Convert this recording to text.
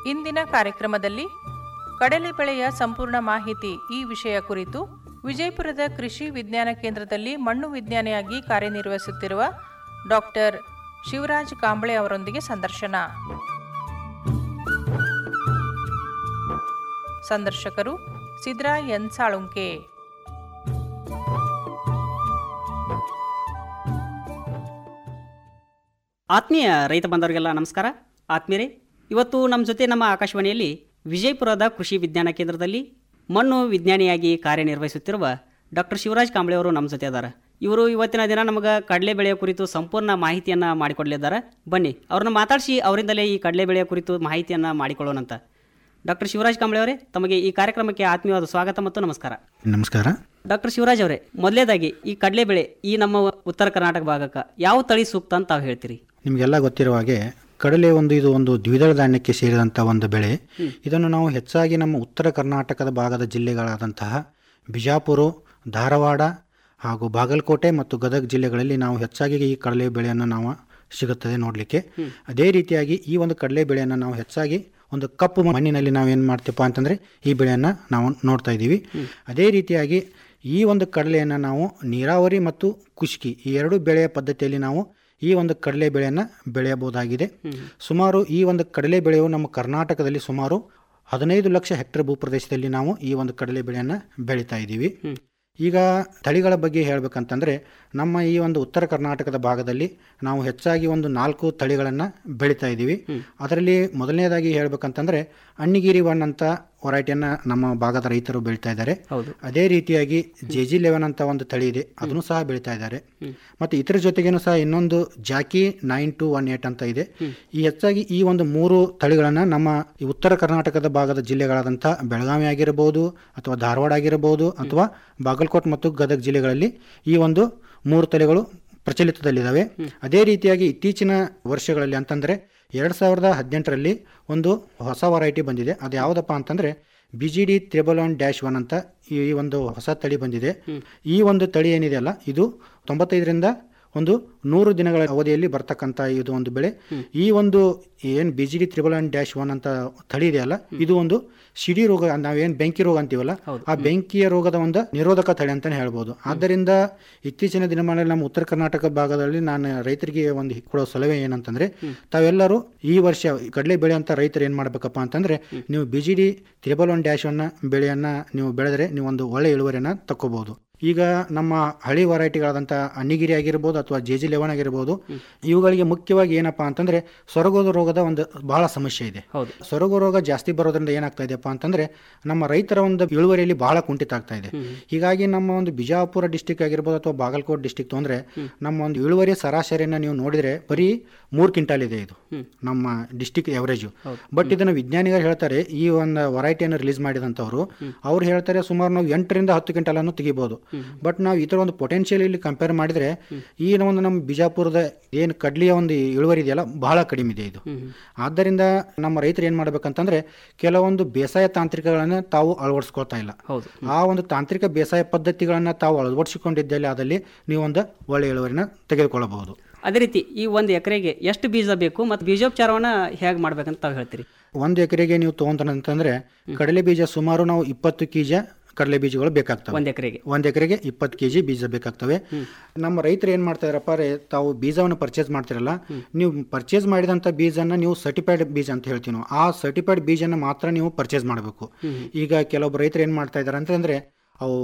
ಇಂದಿನ ಕಾರ್ಯಕ್ರಮದಲ್ಲಿ ಕಡಲೆ ಬೆಳೆಯ ಸಂಪೂರ್ಣ ಮಾಹಿತಿ ಈ ವಿಷಯ ಕುರಿತು ವಿಜಯಪುರದ ಕೃಷಿ ವಿಜ್ಞಾನ ಕೇಂದ್ರದಲ್ಲಿ ಮಣ್ಣು ವಿಜ್ಞಾನಿಯಾಗಿ ಕಾರ್ಯನಿರ್ವಹಿಸುತ್ತಿರುವ ಡಾಕ್ಟರ್ ಶಿವರಾಜ್ ಕಾಂಬಳೆ ಅವರೊಂದಿಗೆ ಸಂದರ್ಶನ ಸಂದರ್ಶಕರು ಸಿದ್ರಾ ಎನ್ ಸಾಳುಂಕೆ ಆತ್ಮೀಯ ರೈತ ಬಂದವರಿಗೆಲ್ಲ ನಮಸ್ಕಾರ ಆತ್ಮೀಯರೇ ಇವತ್ತು ನಮ್ಮ ಜೊತೆ ನಮ್ಮ ಆಕಾಶವಾಣಿಯಲ್ಲಿ ವಿಜಯಪುರದ ಕೃಷಿ ವಿಜ್ಞಾನ ಕೇಂದ್ರದಲ್ಲಿ ಮಣ್ಣು ವಿಜ್ಞಾನಿಯಾಗಿ ಕಾರ್ಯನಿರ್ವಹಿಸುತ್ತಿರುವ ಡಾಕ್ಟರ್ ಶಿವರಾಜ್ ಕಾಂಬಳೆ ಅವರು ನಮ್ಮ ಜೊತೆ ಅದಾರ ಇವರು ಇವತ್ತಿನ ದಿನ ನಮಗೆ ಕಡಲೆ ಬೆಳೆಯ ಕುರಿತು ಸಂಪೂರ್ಣ ಮಾಹಿತಿಯನ್ನು ಮಾಡಿಕೊಡಲಿದ್ದಾರೆ ಬನ್ನಿ ಅವ್ರನ್ನ ಮಾತಾಡಿಸಿ ಅವರಿಂದಲೇ ಈ ಕಡಲೆ ಬೆಳೆಯ ಕುರಿತು ಮಾಹಿತಿಯನ್ನು ಮಾಡಿಕೊಳ್ಳೋಣಂತ ಡಾಕ್ಟರ್ ಶಿವರಾಜ್ ಕಾಂಬಳೆ ಅವರೇ ತಮಗೆ ಈ ಕಾರ್ಯಕ್ರಮಕ್ಕೆ ಆತ್ಮೀಯವಾದ ಸ್ವಾಗತ ಮತ್ತು ನಮಸ್ಕಾರ ನಮಸ್ಕಾರ ಡಾಕ್ಟರ್ ಶಿವರಾಜ್ ಅವರೇ ಮೊದಲೇದಾಗಿ ಈ ಕಡಲೆ ಬೆಳೆ ಈ ನಮ್ಮ ಉತ್ತರ ಕರ್ನಾಟಕ ಭಾಗಕ್ಕೆ ಯಾವ ತಳಿ ಸೂಕ್ತ ಅಂತ ತಾವು ಹೇಳ್ತೀರಿ ನಿಮಗೆಲ್ಲ ಗೊತ್ತಿರುವ ಹಾಗೆ ಕಡಲೆ ಒಂದು ಇದು ಒಂದು ದ್ವಿದಳ ಧಾನ್ಯಕ್ಕೆ ಸೇರಿದಂಥ ಒಂದು ಬೆಳೆ ಇದನ್ನು ನಾವು ಹೆಚ್ಚಾಗಿ ನಮ್ಮ ಉತ್ತರ ಕರ್ನಾಟಕದ ಭಾಗದ ಜಿಲ್ಲೆಗಳಾದಂತಹ ಬಿಜಾಪುರ ಧಾರವಾಡ ಹಾಗೂ ಬಾಗಲಕೋಟೆ ಮತ್ತು ಗದಗ ಜಿಲ್ಲೆಗಳಲ್ಲಿ ನಾವು ಹೆಚ್ಚಾಗಿ ಈ ಕಡಲೆ ಬೆಳೆಯನ್ನು ನಾವು ಸಿಗುತ್ತದೆ ನೋಡಲಿಕ್ಕೆ ಅದೇ ರೀತಿಯಾಗಿ ಈ ಒಂದು ಕಡಲೆ ಬೆಳೆಯನ್ನು ನಾವು ಹೆಚ್ಚಾಗಿ ಒಂದು ಕಪ್ಪು ಮಣ್ಣಿನಲ್ಲಿ ನಾವು ಏನು ಮಾಡ್ತೀವಪ್ಪ ಅಂತಂದರೆ ಈ ಬೆಳೆಯನ್ನು ನಾವು ನೋಡ್ತಾ ಇದ್ದೀವಿ ಅದೇ ರೀತಿಯಾಗಿ ಈ ಒಂದು ಕಡಲೆಯನ್ನು ನಾವು ನೀರಾವರಿ ಮತ್ತು ಕುಷ್ಕಿ ಈ ಎರಡು ಬೆಳೆಯ ಪದ್ಧತಿಯಲ್ಲಿ ನಾವು ಈ ಒಂದು ಕಡಲೆ ಬೆಳೆಯನ್ನು ಬೆಳೆಯಬಹುದಾಗಿದೆ ಸುಮಾರು ಈ ಒಂದು ಕಡಲೆ ಬೆಳೆಯು ನಮ್ಮ ಕರ್ನಾಟಕದಲ್ಲಿ ಸುಮಾರು ಹದಿನೈದು ಲಕ್ಷ ಹೆಕ್ಟರ್ ಭೂಪ್ರದೇಶದಲ್ಲಿ ನಾವು ಈ ಒಂದು ಕಡಲೆ ಬೆಳೆಯನ್ನು ಬೆಳೀತಾ ಇದ್ದೀವಿ ಈಗ ತಳಿಗಳ ಬಗ್ಗೆ ಹೇಳಬೇಕಂತಂದರೆ ನಮ್ಮ ಈ ಒಂದು ಉತ್ತರ ಕರ್ನಾಟಕದ ಭಾಗದಲ್ಲಿ ನಾವು ಹೆಚ್ಚಾಗಿ ಒಂದು ನಾಲ್ಕು ತಳಿಗಳನ್ನು ಬೆಳೀತಾ ಇದ್ದೀವಿ ಅದರಲ್ಲಿ ಮೊದಲನೇದಾಗಿ ಹೇಳಬೇಕಂತಂದರೆ ಅಣ್ಣಿಗಿರಿ ಒನ್ ಅಂತ ವೆರೈಟಿಯನ್ನು ನಮ್ಮ ಭಾಗದ ರೈತರು ಬೆಳೀತಾ ಇದ್ದಾರೆ ಹೌದು ಅದೇ ರೀತಿಯಾಗಿ ಜೆ ಜಿ ಲೆವೆನ್ ಅಂತ ಒಂದು ತಳಿ ಇದೆ ಅದನ್ನು ಸಹ ಬೆಳೀತಾ ಇದ್ದಾರೆ ಮತ್ತು ಇತರ ಜೊತೆಗೇನು ಸಹ ಇನ್ನೊಂದು JAKI nine two one eight ಅಂತ ಇದೆ ಈ ಹೆಚ್ಚಾಗಿ ಈ ಒಂದು ಮೂರು ತಳಿಗಳನ್ನು ನಮ್ಮ ಈ ಉತ್ತರ ಕರ್ನಾಟಕದ ಭಾಗದ ಜಿಲ್ಲೆಗಳಾದಂಥ ಬೆಳಗಾವಿ ಆಗಿರಬಹುದು ಅಥವಾ ಧಾರವಾಡ ಆಗಿರಬಹುದು ಅಥವಾ ಬಾಗಲಕೋಟ್ ಮತ್ತು ಗದಗ ಜಿಲ್ಲೆಗಳಲ್ಲಿ ಈ ಒಂದು ಮೂರು ತಳಿಗಳು ಪ್ರಚಲಿತದಲ್ಲಿದ್ದಾವೆ ಅದೇ ರೀತಿಯಾಗಿ ಇತ್ತೀಚಿನ ವರ್ಷಗಳಲ್ಲಿ ಅಂತಂದರೆ ಎರಡು ಸಾವಿರದ ಹದಿನೆಂಟರಲ್ಲಿ ಒಂದು ಹೊಸ ವೆರೈಟಿ ಬಂದಿದೆ ಅದು ಯಾವುದಪ್ಪ ಅಂತಂದರೆ B G D triple one dash one ಅಂತ ಈ ಒಂದು ಹೊಸ ತಳಿ ಬಂದಿದೆ ಈ ಒಂದು ತಳಿ ಏನಿದೆಯಲ್ಲ ಇದು ತೊಂಬತ್ತೈದರಿಂದ ಒಂದು ನೂರು ದಿನಗಳ ಅವಧಿಯಲ್ಲಿ ಬರ್ತಕ್ಕಂಥ ಇದು ಒಂದು ಬೆಳೆ ಈ ಒಂದು ಏನು B G D triple one dash one ಅಂತ ತಳಿ ಇದೆಯಲ್ಲ ಇದು ಒಂದು ಸಿಡಿ ರೋಗ ನಾವೇನು ಬೆಂಕಿ ರೋಗ ಅಂತೀವಲ್ಲ ಆ ಬೆಂಕಿಯ ರೋಗದ ಒಂದು ನಿರೋಧಕ ತಳಿ ಅಂತಾನೆ ಹೇಳ್ಬೋದು ಆದ್ದರಿಂದ ಇತ್ತೀಚಿನ ದಿನಮಾನಗಳಲ್ಲಿ ನಮ್ಮ ಉತ್ತರ ಕರ್ನಾಟಕ ಭಾಗದಲ್ಲಿ ನಾನು ರೈತರಿಗೆ ಒಂದು ಕೊಡೋ ಸಲಹೆ ಏನಂತಂದ್ರೆ ತಾವೆಲ್ಲರೂ ಈ ವರ್ಷ ಕಡಲೆ ಬೆಳೆ ಅಂತ ರೈತರು ಏನು ಮಾಡ್ಬೇಕಪ್ಪ ಅಂತಂದ್ರೆ ನೀವು B G D triple one dash one ಬೆಳೆಯನ್ನ ನೀವು ಬೆಳೆದರೆ ನೀವು ಒಂದು ಒಳ್ಳೆ ಇಳುವರಿಯನ್ನು ತಕ್ಕೋಬಹುದು ಈಗ ನಮ್ಮ ಹಳಿ ವೆರೈಟಿಗಳಾದಂಥ ಅಣ್ಣಿಗಿರಿ ಆಗಿರ್ಬೋದು ಅಥವಾ ಜೆ ಜಿ ಲೆವನ್ ಆಗಿರ್ಬೋದು ಇವುಗಳಿಗೆ ಮುಖ್ಯವಾಗಿ ಏನಪ್ಪಾ ಅಂತಂದ್ರೆ ಸೊರಗೋದ ರೋಗದ ಒಂದು ಬಹಳ ಸಮಸ್ಯೆ ಇದೆ ಹೌದು. ಸೊರಗು ರೋಗ ಜಾಸ್ತಿ ಬರೋದ್ರಿಂದ ಏನಾಗ್ತಾ ಇದೆಯಪ್ಪ ಅಂತಂದ್ರೆ ನಮ್ಮ ರೈತರ ಒಂದು ಇಳುವರಿಯಲ್ಲಿ ಬಹಳ ಕುಂಠಿತ ಆಗ್ತಾ ಇದೆ ಹೀಗಾಗಿ ನಮ್ಮ ಒಂದು ಬಿಜಾಪುರ ಡಿಸ್ಟಿಕ್ ಆಗಿರ್ಬೋದು ಅಥವಾ ಬಾಗಲಕೋಟ್ ಡಿಸ್ಟಿಕ್ ತೊಂದ್ರೆ ನಮ್ಮ ಒಂದು ಇಳುವರಿ ಸರಾಸರಿಯನ್ನ ನೀವು ನೋಡಿದ್ರೆ ಬರೀ ಮೂರು ಕ್ವಿಂಟಾಲ್ ಇದೆ ಇದು ನಮ್ಮ ಡಿಸ್ಟಿಕ್ ಎವರೇಜು ಬಟ್ ಇದನ್ನ ವಿಜ್ಞಾನಿಗಳು ಹೇಳ್ತಾರೆ ಈ ಒಂದು ವೆರೈಟಿಯನ್ನು ರಿಲೀಸ್ ಮಾಡಿದಂಥವ್ರು ಅವ್ರು ಹೇಳ್ತಾರೆ ಸುಮಾರು ನಾವು ಎಂಟರಿಂದ ಹತ್ತು ಕ್ವಿಂಟಲ್ ಅನ್ನು ತೆಗಿಬಹುದು ಬಟ್ ನಾವು ಈ ಥರ ಒಂದು ಪೊಟೆನ್ಷಿಯಲ್ ಇಲ್ಲಿ ಕಂಪೇರ್ ಮಾಡಿದ್ರೆ ಈ ಒಂದು ನಮ್ಮ ಬಿಜಾಪುರದ ಏನು ಕಡ್ಲಿಯ ಒಂದು ಇಳುವರಿ ಇದೆಯಲ್ಲ ಬಹಳ ಕಡಿಮೆ ಇದೆ ಇದು ಆದ್ದರಿಂದ ನಮ್ಮ ರೈತರು ಏನು ಮಾಡ್ಬೇಕಂತಂದ್ರೆ ಕೆಲವೊಂದು ಬೇಸಾಯ ತಾಂತ್ರಿಕಗಳನ್ನು ತಾವು ಅಳವಡಿಸ್ಕೊಳ್ತಾ ಇಲ್ಲ ಹೌದು ಆ ಒಂದು ತಾಂತ್ರಿಕ ಬೇಸಾಯ ಪದ್ಧತಿಗಳನ್ನು ತಾವು ಅಳವಡಿಸಿಕೊಂಡಿದ್ದಲ್ಲಿ ಆದಲ್ಲಿ ನೀವು ಒಂದು ಒಳ್ಳೆಯ ಇಳುವರಿನ ತೆಗೆದುಕೊಳ್ಳಬಹುದು ಅದೇ ರೀತಿ ಈ ಒಂದು ಎಕರೆಗೆ ಎಷ್ಟು ಬೀಜ ಬೇಕು ಮತ್ತು ಬೀಜೋಪಚಾರವನ್ನ ಹೇಗೆ ಮಾಡ್ಬೇಕಂತ ತಾವು ಹೇಳ್ತೀರಿ ಒಂದು ಎಕರೆಗೆ ನೀವು ತೊಗೊಂತಂತಂದ್ರೆ ಕಡಲೆ ಬೀಜ ಸುಮಾರು ನಾವು ಇಪ್ಪತ್ತು ಕೆಜಿ ಕಡಲೆ ಬೀಜಗಳು ಬೇಕಾಗ್ತವೆ ಒಂದು ಎಕರೆಗೆ ಒಂದು ಎಕರೆಗೆ ಇಪ್ಪತ್ತು ಕೆ ಜಿ ಬೀಜ ಬೇಕಾಗ್ತವೆ ನಮ್ಮ ರೈತರು ಏನು ಮಾಡ್ತಾ ಇದಾರಪ್ಪ ರೇ ತಾವು ಬೀಜವನ್ನು ಪರ್ಚೇಸ್ ಮಾಡ್ತಿರಲ್ಲ ನೀವು ಪರ್ಚೇಸ್ ಮಾಡಿದಂಥ ಬೀಜನ ನೀವು ಸರ್ಟಿಫೈಡ್ ಬೀಜ ಅಂತ ಹೇಳ್ತೀವಿ ನಾವು ಆ ಸರ್ಟಿಫೈಡ್ ಬೀಜನ ಮಾತ್ರ ನೀವು ಪರ್ಚೇಸ್ ಮಾಡಬೇಕು ಈಗ ಕೆಲವೊಬ್ಬರು ರೈತರು ಏನು ಮಾಡ್ತಾ ಇದ್ದಾರೆ ಅಂತಂದ್ರೆ ಅವು